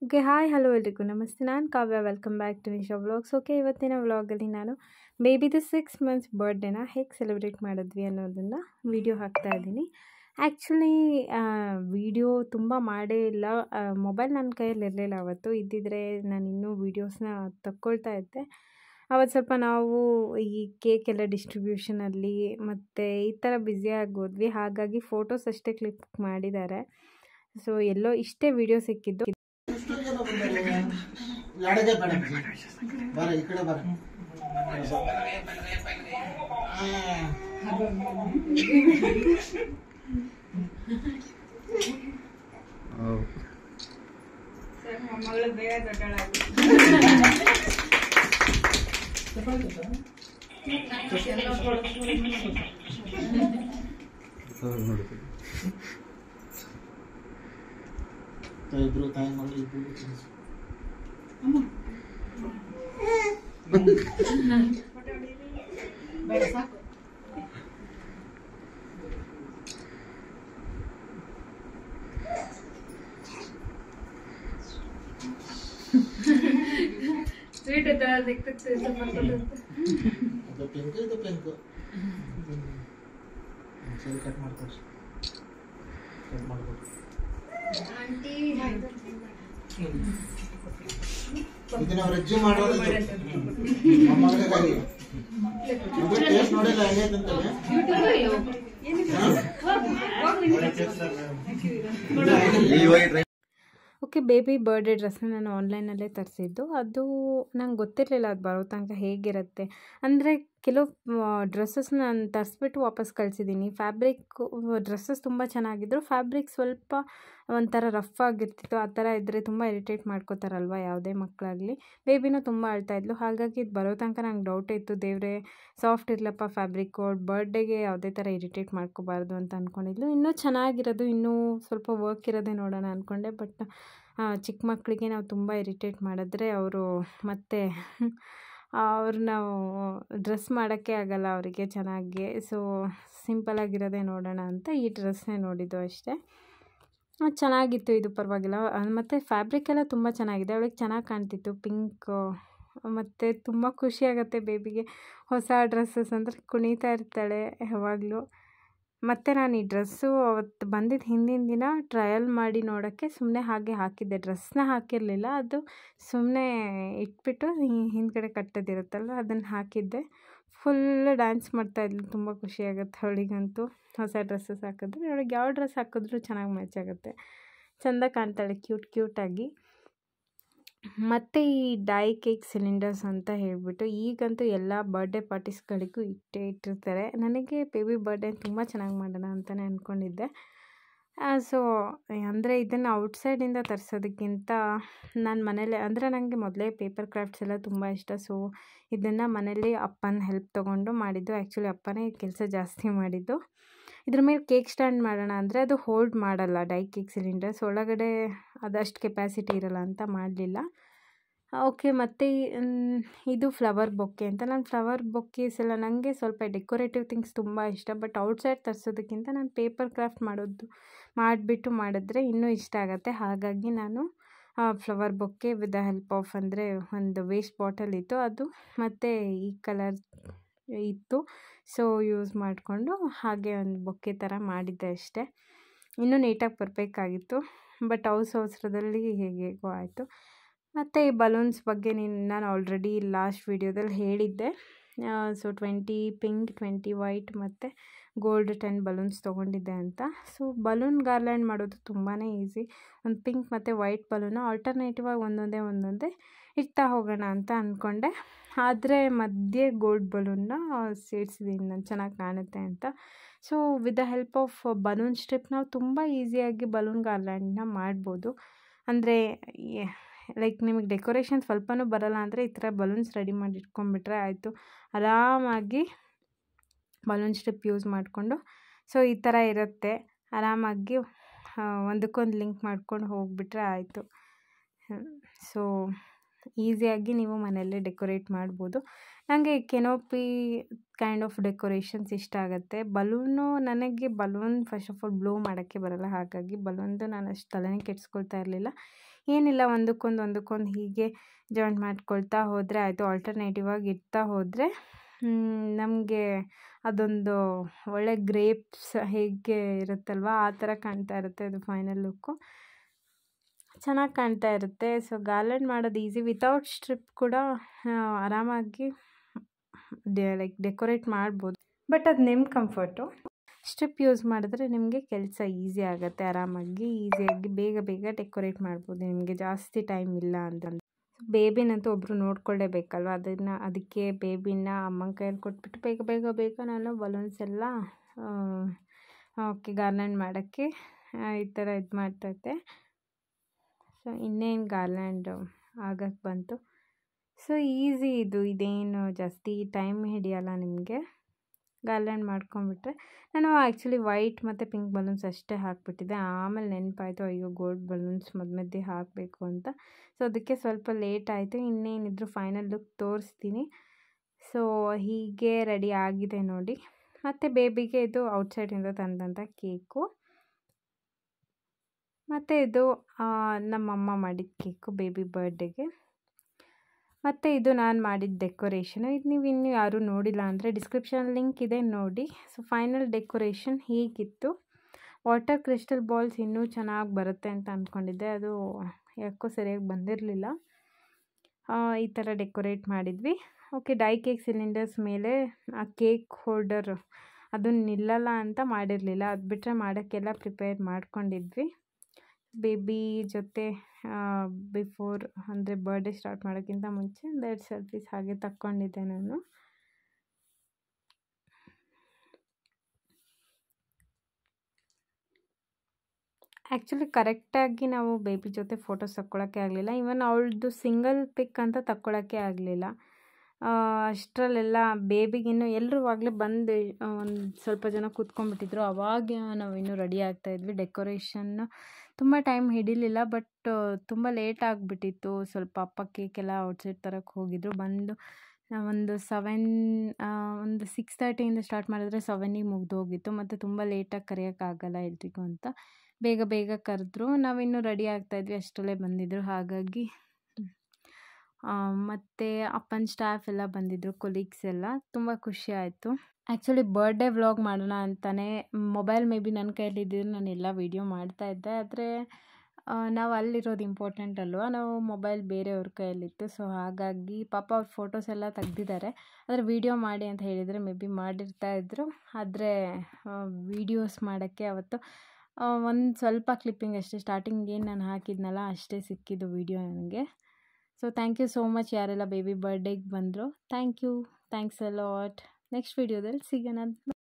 Okay hi hello ಎಲ್ರಿಗೂ ನಮಸ್ತೆ ನಾನು Kavya welcome back to Nisha vlogs okay ಇವತ್ತಿನ ವ್ಲಾಗಲ್ಲಿ ನಾನು ಬೇಬಿದು ಸಿಕ್ಸ್ ಮಂತ್ಸ್ ಬರ್ಡೇನ ಹೇಗೆ ಸೆಲೆಬ್ರೇಟ್ ಮಾಡಿದ್ವಿ ಅನ್ನೋದನ್ನು ವಿಡಿಯೋ ಹಾಕ್ತಾ ಇದ್ದೀನಿ ಆ್ಯಕ್ಚುಲಿ ವಿಡಿಯೋ ತುಂಬ ಮಾಡೇ ಇಲ್ಲ ಮೊಬೈಲ್ ನನ್ನ ಕೈಯಲ್ಲಿ ಇರಲಿಲ್ಲ ಅವತ್ತು ಇದ್ದಿದ್ರೆ ನಾನು ಇನ್ನೂ ವೀಡಿಯೋಸ್ನ ತಕ್ಕೊಳ್ತಾ ಇದ್ದೆ ಅವತ್ತು ಸ್ವಲ್ಪ ನಾವು ಈ ಕೇಕ್ ಎಲ್ಲ ಡಿಸ್ಟ್ರಿಬ್ಯೂಷನಲ್ಲಿ ಮತ್ತು ಈ ಥರ ಬ್ಯುಸಿ ಆಗೋದ್ವಿ ಹಾಗಾಗಿ ಫೋಟೋಸ್ ಅಷ್ಟೇ ಕ್ಲಿಕ್ ಮಾಡಿದ್ದಾರೆ ಸೊ ಎಲ್ಲೋ ಇಷ್ಟೇ ವಿಡಿಯೋ ಸಿಕ್ಕಿದ್ದು ಎಡಗೆ ಬೇಡ ಬರ ಈ ಕಡೆ ಬರ ಇಬ್ರು ತಾಯಿ ಮಗಳು ಇಬ್ರು ತಿನ್ನಿಸು. ಅದು ಪಿಂಕ್ ಇದು ಪಿಂಕ್ ಸರಿ ಕಟ್ ಮಾಡ್ಕೊಡಿ ಕಟ್ ಮಾಡ್ಕೊಡಿ ಇದನ್ನ ಅವ್ರ ಅಜ್ಜಿ ಮಾಡೋದು ಮೊಮ್ಮಗಳಿಗಾಗಿ ಇದು ಟೇಸ್ಟ್ ನೋಡಿಲ್ಲ ಹೆಂಗೈತಂತಲೇ ಓಕೆ ಬೇಬಿ ಬರ್ಡೇ ಡ್ರೆಸ್ನ ನಾನು ಆನ್ಲೈನಲ್ಲೇ ತರಿಸಿದ್ದು ಅದು ನಂಗೆ ಗೊತ್ತಿರಲಿಲ್ಲ ಅದು ಬರೋ ತನಕ ಹೇಗಿರುತ್ತೆ ಅಂದರೆ ಕೆಲವು ಡ್ರೆಸ್ಸಸ್ ನಾನು ತರಿಸ್ಬಿಟ್ಟು ವಾಪಸ್ ಕಳಿಸಿದ್ದೀನಿ ಫ್ಯಾಬ್ರಿಕ್ ಡ್ರೆಸ್ಸಸ್ ತುಂಬ ಚೆನ್ನಾಗಿದ್ರು ಫ್ಯಾಬ್ರಿಕ್ ಸ್ವಲ್ಪ ಒಂಥರ ರಫ್ ಆಗಿರ್ತಿತ್ತು ಆ ಥರ ಇದ್ದರೆ ತುಂಬ ಇರಿಟೇಟ್ ಮಾಡ್ಕೋತಾರಲ್ವ ಯಾವುದೇ ಮಕ್ಕಳಾಗಲಿ ಬೇಬಿನೂ ತುಂಬ ಅಳ್ತಾ ಇದ್ಲು ಹಾಗಾಗಿ ಇದು ಬರೋ ತನಕ ನಂಗೆ ಡೌಟ್ ಇತ್ತು ದೇವ್ರೆ ಸಾಫ್ಟ್ ಇರಲಪ್ಪ ಫ್ಯಾಬ್ರಿಕ್ಕು ಬರ್ಡೇಗೆ ಯಾವುದೇ ಥರ ಇರಿಟೇಟ್ ಮಾಡ್ಕೋಬಾರ್ದು ಅಂತ ಅಂದ್ಕೊಂಡಿದ್ಲು ಇನ್ನೂ ಚೆನ್ನಾಗಿರೋದು ಇನ್ನೂ ಸ್ವಲ್ಪ ವರ್ಕ್ ಇರೋದೇ ನೋಡೋಣ ಅಂದ್ಕೊಂಡೆ ಬಟ್ ಚಿಕ್ಕ ಮಕ್ಕಳಿಗೆ ನಾವು ತುಂಬ ಇರಿಟೇಟ್ ಮಾಡಿದ್ರೆ ಅವರು ಮತ್ತೆ ಅವ್ರು ನಾವು ಡ್ರೆಸ್ ಮಾಡೋಕ್ಕೆ ಆಗಲ್ಲ ಅವರಿಗೆ ಚೆನ್ನಾಗಿ ಸೊ ಸಿಂಪಲಾಗಿರೋದೇ ನೋಡೋಣ ಅಂತ ಈ ಡ್ರೆಸ್ನೇ ನೋಡಿದ್ದು ಅಷ್ಟೇ ಚೆನ್ನಾಗಿತ್ತು ಇದು ಪರವಾಗಿಲ್ಲ ಮತ್ತು ಫ್ಯಾಬ್ರಿಕ್ ಎಲ್ಲ ತುಂಬ ಚೆನ್ನಾಗಿದೆ ಅವಳಿಗೆ ಚೆನ್ನಾಗಿ ಕಾಣ್ತಿತ್ತು ಪಿಂಕ್ ಮತ್ತು ತುಂಬ ಖುಷಿಯಾಗತ್ತೆ ಬೇಬಿಗೆ ಹೊಸ ಡ್ರೆಸ್ಸಸ್ ಅಂದರೆ ಕುಣಿತಾ ಇರ್ತಾಳೆ ಯಾವಾಗಲೂ ಮತ್ತು ನಾನು ಈ ಡ್ರೆಸ್ಸು ಅವತ್ತು ಬಂದಿದ್ದು ಹಿಂದಿನ ದಿನ ಟ್ರಯಲ್ ಮಾಡಿ ನೋಡೋಕ್ಕೆ ಸುಮ್ಮನೆ ಹಾಗೆ ಹಾಕಿದ್ದೆ ಡ್ರೆಸ್ನ ಹಾಕಿರಲಿಲ್ಲ ಅದು ಸುಮ್ಮನೆ ಇಟ್ಬಿಟ್ಟು ಹಿಂದ್ಗಡೆ ಕಟ್ಟೋದಿರುತ್ತಲ್ವ ಅದನ್ನು ಹಾಕಿದ್ದೆ ಫುಲ್ಲು ಡ್ಯಾನ್ಸ್ ಮಾಡ್ತಾಯಿದ್ಲು ತುಂಬ ಖುಷಿಯಾಗುತ್ತೆ ಅವಳಿಗಂತೂ ಹೊಸ ಡ್ರೆಸ್ಸಸ್ ಹಾಕಿದ್ರೆ ಅವಳಿಗೆ ಯಾವ ಡ್ರೆಸ್ ಹಾಕಿದ್ರೂ ಚೆನ್ನಾಗಿ ಮ್ಯಾಚ್ ಆಗುತ್ತೆ ಚೆಂದ ಕಾಣ್ತಾಳೆ ಕ್ಯೂಟ್ ಕ್ಯೂಟಾಗಿ ಮತ್ತು ಈ ಡೈ ಕೇಕ್ ಸಿಲಿಂಡರ್ಸ್ ಅಂತ ಹೇಳಿಬಿಟ್ಟು ಈಗಂತೂ ಎಲ್ಲ ಬರ್ಡೇ ಪಾರ್ಟೀಸ್ಗಳಿಗೂ ಇಟ್ಟೇ ಇಟ್ಟಿರ್ತಾರೆ ನನಗೆ ಬೇಬಿ ಬರ್ಡೇ ತುಂಬ ಚೆನ್ನಾಗಿ ಮಾಡೋಣ ಅಂತಲೇ ಅಂದ್ಕೊಂಡಿದ್ದೆ ಸೊ ಅಂದರೆ ಇದನ್ನು ಔಟ್ಸೈಡಿಂದ ತರಿಸೋದಕ್ಕಿಂತ ನಾನು ಮನೇಲೆ ಅಂದರೆ ನನಗೆ ಮೊದಲೇ ಪೇಪರ್ ಕ್ರಾಫ್ಟ್ಸ್ ಎಲ್ಲ ತುಂಬ ಇಷ್ಟ ಸೊ ಇದನ್ನು ಮನೇಲಿ ಅಪ್ಪನ ಹೆಲ್ಪ್ ತೊಗೊಂಡು ಮಾಡಿದ್ದು ಆ್ಯಕ್ಚುಲಿ ಅಪ್ಪನೇ ಕೆಲಸ ಜಾಸ್ತಿ ಮಾಡಿದ್ದು ಇದ್ರ ಮೇಲೆ ಕೇಕ್ ಸ್ಟ್ಯಾಂಡ್ ಮಾಡೋಣ ಅಂದರೆ ಅದು ಹೋಲ್ಡ್ ಮಾಡಲ್ಲ ಡೈ ಕೇಕ್ ಸಿಲಿಂಡರ್ಸ್ ಒಳಗಡೆ ಅದಷ್ಟು ಕೆಪಾಸಿಟಿ ಇರಲ್ಲ ಅಂತ ಮಾಡಲಿಲ್ಲ ಓಕೆ ಮತ್ತು ಇದು ಫ್ಲವರ್ ಬೊಕ್ಕೆ ಅಂತ ನಾನು ಫ್ಲವರ್ ಬೊಕ್ಕೀಸ್ ಎಲ್ಲ ನನಗೆ ಸ್ವಲ್ಪ ಡೆಕೋರೇಟಿವ್ ಥಿಂಗ್ಸ್ ತುಂಬ ಇಷ್ಟ ಬಟ್ ಔಟ್ಸೈಡ್ ತರಿಸೋದಕ್ಕಿಂತ ನಾನು ಪೇಪರ್ ಕ್ರಾಫ್ಟ್ ಮಾಡೋದು ಮಾಡಿಬಿಟ್ಟು ಮಾಡಿದ್ರೆ ಇನ್ನೂ ಇಷ್ಟ ಆಗುತ್ತೆ ಹಾಗಾಗಿ ನಾನು flower bouquet with the help of ಅಂದರೆ ಒಂದು ವೇಸ್ಟ್ ಬಾಟಲ್ ಇತ್ತು ಅದು ಮತ್ತು ಈ ಕಲರ್ ಇತ್ತು ಸೊ ಯೂಸ್ ಮಾಡಿಕೊಂಡು ಹಾಗೆ ಒಂದು ಬೊಕ್ಕೆ ಥರ ಮಾಡಿದ್ದೆ ಅಷ್ಟೇ ಇನ್ನೂ ನೀಟಾಗಿ ಬರಬೇಕಾಗಿತ್ತು ಬಟ್ ಅವಸರ ಅವಸರದಲ್ಲಿ ಹೇಗೇಗೋ ಆಯಿತು ಮತ್ತು ಈ ಬಲೂನ್ಸ್ ಬಗ್ಗೆ ನೀನು ನಾನು ಆಲ್ರೆಡಿ ಲಾಸ್ಟ್ ವೀಡಿಯೋದಲ್ಲಿ ಹೇಳಿದ್ದೆ so twenty pink twenty white ಮತ್ತು ಗೋಲ್ಡ್ ಟೆನ್ ಬಲೂನ್ಸ್ ತೊಗೊಂಡಿದ್ದೆ ಅಂತ ಸೊ ಬಲೂನ್ ಗಾರ್ಲ್ಯಾಂಡ್ ಮಾಡೋದು ತುಂಬಾ ಈಸಿ ಒಂದು ಪಿಂಕ್ ಮತ್ತು ವೈಟ್ ಬಲೂನು ಆಲ್ಟರ್ನೇಟಿವ್ ಆಗಿ ಒಂದೊಂದೇ ಒಂದೊಂದೇ ಇಡ್ತಾ ಹೋಗೋಣ ಅಂತ ಅಂದ್ಕೊಂಡೆ ಆದರೆ ಮಧ್ಯೆ ಗೋಲ್ಡ್ ಬಲೂನ್ನ ಸೇರಿಸಿದ್ದೀನಿ ನಾನು ಚೆನ್ನಾಗಿ ಕಾಣುತ್ತೆ ಅಂತ so with the help of balloon strip ನಾವು ತುಂಬ ಈಸಿಯಾಗಿ ಬಲೂನ್ ಗಾರ್ಲ್ಯಾಂಡನ್ನ ಮಾಡ್ಬೋದು ಅಂದರೆ ಲೈಕ್ ನಿಮಗೆ ಡೆಕೋರೇಷನ್ ಸ್ವಲ್ಪನೂ ಬರಲ್ಲ ಅಂದರೆ ಈ ಥರ ಬಲೂನ್ಸ್ ರೆಡಿ ಮಾಡಿ ಇಟ್ಕೊಂಡ್ಬಿಟ್ರೆ ಆಯಿತು ಆರಾಮಾಗಿ ಬಲೂನ್ ಸ್ಟ್ರಿಪ್ ಯೂಸ್ ಮಾಡಿಕೊಂಡು ಸೊ ಈ ಥರ ಇರುತ್ತೆ ಆರಾಮಾಗಿ ಒಂದಕ್ಕೊಂದು ಲಿಂಕ್ ಮಾಡ್ಕೊಂಡು ಹೋಗಿಬಿಟ್ರೆ ಆಯಿತು ಸೊ ಈಸಿಯಾಗಿ ನೀವು ಮನೆಯಲ್ಲೇ ಡೆಕೋರೇಟ್ ಮಾಡ್ಬೋದು ನನಗೆ ಕೆನೋಪಿ ಕೈಂಡ್ ಆಫ್ ಡೆಕೋರೇಷನ್ಸ್ ಇಷ್ಟ ಆಗುತ್ತೆ ಬಲೂನು ನನಗೆ balloon first of all blow ಮಾಡೋಕ್ಕೆ ಬರಲ್ಲ ಹಾಗಾಗಿ ಬಲೂನ್ದು ನಾನು ಅಷ್ಟು ತಲೆನೇ ಕೆಡಿಸ್ಕೊಳ್ತಾ ಇರಲಿಲ್ಲ ಏನಿಲ್ಲ ಒಂದಕ್ಕೊಂದು ಒಂದಕ್ಕೊಂದು ಹೀಗೆ ಜಾಯಿಂಟ್ ಮಾಡ್ಕೊಳ್ತಾ ಹೋದರೆ ಆಯಿತು ಆಲ್ಟರ್ನೇಟಿವ್ ಆಗಿ ಇಡ್ತಾ ಹೋದರೆ ನಮಗೆ ಅದೊಂದು ಒಳ್ಳೆ ಗ್ರೇಪ್ಸ್ ಹೇಗೆ ಇರುತ್ತಲ್ವ ಆ ಥರ ಕಾಣ್ತಾ ಇರುತ್ತೆ ಅದು ಫೈನಲ್ ಲುಕ್ಕು ಚೆನ್ನಾಗಿ ಕಾಣ್ತಾ ಇರುತ್ತೆ ಸೊ ಗಾರ್ಲೆಂಡ್ ಮಾಡೋದು ಈಸಿ ವಿತೌಟ್ ಸ್ಟ್ರಿಪ್ ಕೂಡ ಆರಾಮಾಗಿ ಡೆ ಲೈಕ್ ಡೆಕೋರೇಟ್ ಮಾಡ್ಬೋದು ಬಟ್ ಅದು ನಿಮ್ಮ ಕಂಫರ್ಟು ಸ್ಟ್ರಿಪ್ ಯೂಸ್ ಮಾಡಿದ್ರೆ ನಿಮಗೆ ಕೆಲಸ ಈಸಿ ಆಗುತ್ತೆ ಆರಾಮಾಗಿ ಈಸಿಯಾಗಿ ಬೇಗ ಬೇಗ ಡೆಕೋರೇಟ್ ಮಾಡ್ಬೋದು ನಿಮಗೆ ಜಾಸ್ತಿ ಟೈಮ್ ಇಲ್ಲ ಅಂತಂದ್ರೆ ಬೇಬಿನಂತೂ ಒಬ್ಬರು ನೋಡ್ಕೊಳ್ಳೇಬೇಕಲ್ವ ಅದನ್ನು ಅದಕ್ಕೆ ಬೇಬಿನ ಅಮ್ಮನ ಕೈಯಲ್ಲಿ ಕೊಟ್ಬಿಟ್ಟು ಬೇಗ ಬೇಗ ಬೇಗ ನಾನು ಬಲೂನ್ಸ್ ಎಲ್ಲ ಓಕೆ ಗಾರ್ಲ್ಯಾಂಡ್ ಮಾಡೋಕ್ಕೆ ಈ ಥರ ಇದು ಮಾಡ್ತೈತೆ ಸೊ ಇನ್ನೇನು ಗಾರ್ಲ್ಯಾಂಡ್ ಆಗಕ್ಕೆ ಬಂತು ಸೊ ಈಸಿ ಇದು ಇದೇನು ಜಾಸ್ತಿ ಟೈಮ್ ಹಿಡಿಯಲ್ಲ ನಿಮಗೆ ಗಾರ್ಲ್ಯಾಂಡ್ ಮಾಡ್ಕೊಂಬಿಟ್ರೆ ನಾನು ಆ್ಯಕ್ಚುಲಿ ವೈಟ್ ಮತ್ತು ಪಿಂಕ್ ಬಲೂನ್ಸ್ ಅಷ್ಟೇ ಹಾಕ್ಬಿಟ್ಟಿದ್ದೆ ಆಮೇಲೆ ನೆನಪಾಯಿತು ಅಯ್ಯೋ ಗೋಲ್ಡ್ ಬಲೂನ್ಸ್ ಮಧ್ಯ ಮಧ್ಯೆ ಹಾಕಬೇಕು ಅಂತ ಸೊ ಅದಕ್ಕೆ ಸ್ವಲ್ಪ ಲೇಟ್ ಆಯಿತು ಇನ್ನೇನಿದ್ರು ಫೈನಲ್ ಲುಕ್ ತೋರಿಸ್ತೀನಿ ಸೊ ಹೀಗೆ ರೆಡಿ ಆಗಿದೆ ನೋಡಿ ಮತ್ತು ಬೇಬಿಗೆ ಇದು ಔಟ್ಸೈಡಿಂದ ತಂದಂಥ ಕೇಕು ಮತ್ತು ಇದು ನಮ್ಮಮ್ಮ ಮಾಡಿದ ಕೇಕು ಬೇಬಿ ಬರ್ಡೇಗೆ ಮತ್ತು ಇದು ನಾನು ಮಾಡಿದ ಡೆಕೋರೇಷನು ಇದು ನೀವು ಇನ್ನೂ ಯಾರೂ ನೋಡಿಲ್ಲ ಅಂದರೆ ಡಿಸ್ಕ್ರಿಪ್ಷನ್ ಲಿಂಕ್ ಇದೆ ನೋಡಿ ಸೊ ಫೈನಲ್ ಡೆಕೋರೇಷನ್ ಹೀಗಿತ್ತು ವಾಟರ್ ಕ್ರಿಸ್ಟಲ್ ಬಾಲ್ಸ್ ಇನ್ನೂ ಚೆನ್ನಾಗಿ ಬರುತ್ತೆ ಅಂತ ಅಂದ್ಕೊಂಡಿದ್ದೆ ಅದು ಯಾಕೋ ಸರಿಯಾಗಿ ಬಂದಿರಲಿಲ್ಲ ಈ ಥರ ಡೆಕೋರೇಟ್ ಮಾಡಿದ್ವಿ ಓಕೆ ಡೈ ಕೇಕ್ ಸಿಲಿಂಡರ್ಸ್ ಮೇಲೆ ಆ ಕೇಕ್ ಹೋಲ್ಡರ್ ಅದು ನಿಲ್ಲಲ್ಲ ಅಂತ ಮಾಡಿರಲಿಲ್ಲ ಅದು ಬಿಟ್ಟರೆ ಮಾಡೋಕ್ಕೆಲ್ಲ ಪ್ರಿಪೇರ್ ಮಾಡ್ಕೊಂಡಿದ್ವಿ ಬೇಬಿ ಜೊತೆ ಬಿಫೋರ್ ಅಂದರೆ ಬರ್ಡೇ ಸ್ಟಾರ್ಟ್ ಮಾಡೋಕ್ಕಿಂತ ಮುಂಚೆ ಒಂದೆರಡು ಸೆಲ್ಫೀಸ್ ಹಾಗೆ ತಕ್ಕೊಂಡಿದ್ದೆ ನಾನು ಆ್ಯಕ್ಚುಲಿ ಕರೆಕ್ಟಾಗಿ ನಾವು ಬೇಬಿ ಜೊತೆ ಫೋಟೋಸ್ ತಕ್ಕೊಳ್ಳೋಕ್ಕೆ ಆಗಲಿಲ್ಲ ಈವನ್ ಅವಳದು ಸಿಂಗಲ್ ಪಿಕ್ ಅಂತ ತಕ್ಕೊಳ್ಳೋಕ್ಕೆ ಆಗಲಿಲ್ಲ ಅಷ್ಟರಲ್ಲೆಲ್ಲ ಬೇಬಿಗಿನ್ನು ಎಲ್ಲರೂ ಆವಾಗಲೇ ಬಂದು ಒಂದು ಸ್ವಲ್ಪ ಜನ ಕೂತ್ಕೊಂಡ್ಬಿಟ್ಟಿದ್ರು ಅವಾಗ ನಾವು ಇನ್ನೂ ರೆಡಿ ಆಗ್ತಾಯಿದ್ವಿ ಡೆಕೋರೇಷನ್ನು ತುಂಬ ಟೈಮ್ ಹಿಡಿಲಿಲ್ಲ ಬಟ್ ತುಂಬ ಲೇಟ್ ಆಗಿಬಿಟ್ಟಿತ್ತು ಸ್ವಲ್ಪ ಅಪ್ಪ ಕೇಕೆಲ್ಲ ಔಟ್ಸೈಡ್ ತರಕ್ಕೆ ಹೋಗಿದ್ರು ಬಂದು ಒಂದು ಸೆವೆನ್ ಒಂದು ಸಿಕ್ಸ್ ತರ್ಟಿಯಿಂದ ಸ್ಟಾರ್ಟ್ ಮಾಡಿದ್ರೆ ಸೆವೆನಿಗೆ ಮುಗ್ದು ಹೋಗಿತ್ತು ಮತ್ತು ತುಂಬ ಲೇಟಾಗಿ ಕರೆಯೋಕ್ಕಾಗಲ್ಲ ಎಲ್ರಿಗೂ ಅಂತ ಬೇಗ ಬೇಗ ಕರೆದ್ರು ನಾವಿನ್ನೂ ರೆಡಿ ಆಗ್ತಾಯಿದ್ವಿ ಅಷ್ಟರಲ್ಲೇ ಬಂದಿದ್ದರು ಹಾಗಾಗಿ ಮತ್ತು ಅಪ್ಪನ ಸ್ಟಾಫ್ ಎಲ್ಲ ಬಂದಿದ್ದರು ಕೊಲೀಗ್ಸ್ ಎಲ್ಲ ತುಂಬ ಖುಷಿ ಆಯಿತು ಆ್ಯಕ್ಚುಲಿ ಬರ್ಡೇ ವ್ಲಾಗ್ ಮಾಡೋಣ ಅಂತಲೇ ಮೊಬೈಲ್ ಮೇ ಬಿ ನನ್ನ ಕೈಯಲ್ಲಿ ಇದ್ದಿದ್ರೆ ನಾನು ಎಲ್ಲ ವೀಡಿಯೋ ಮಾಡ್ತಾಯಿದ್ದೆ ಆದರೆ ನಾವು ಅಲ್ಲಿರೋದು ಇಂಪಾರ್ಟೆಂಟ್ ಅಲ್ವಾ ನಾವು ಮೊಬೈಲ್ ಬೇರೆಯವ್ರ ಕೈಯಲ್ಲಿತ್ತು ಸೊ ಹಾಗಾಗಿ ಪಾಪ ಅವ್ರ ಫೋಟೋಸ್ ಎಲ್ಲ ತೆಗ್ದಿದ್ದಾರೆ ಆದರೆ ವೀಡಿಯೋ ಮಾಡಿ ಅಂತ ಹೇಳಿದರೆ ಮೇ ಬಿ ಮಾಡಿರ್ತಾಯಿದ್ರು ಆದರೆ ವೀಡಿಯೋಸ್ ಮಾಡೋಕ್ಕೆ ಅವತ್ತು ಒಂದು ಸ್ವಲ್ಪ ಕ್ಲಿಪ್ಪಿಂಗ್ ಅಷ್ಟೇ ಸ್ಟಾರ್ಟಿಂಗ್ ಏನು ನಾನು ಹಾಕಿದ್ನಲ್ಲ ಅಷ್ಟೇ ಸಿಕ್ಕಿದ್ದು ವೀಡಿಯೋ ನನಗೆ so thank you so much ಯಾರೆಲ್ಲ ಬೇಬಿ ಬರ್ಡೇಗೆ ಬಂದರು thank you thanks a lot next ವೀಡಿಯೋದಲ್ಲಿ ಸಿಗೋಣ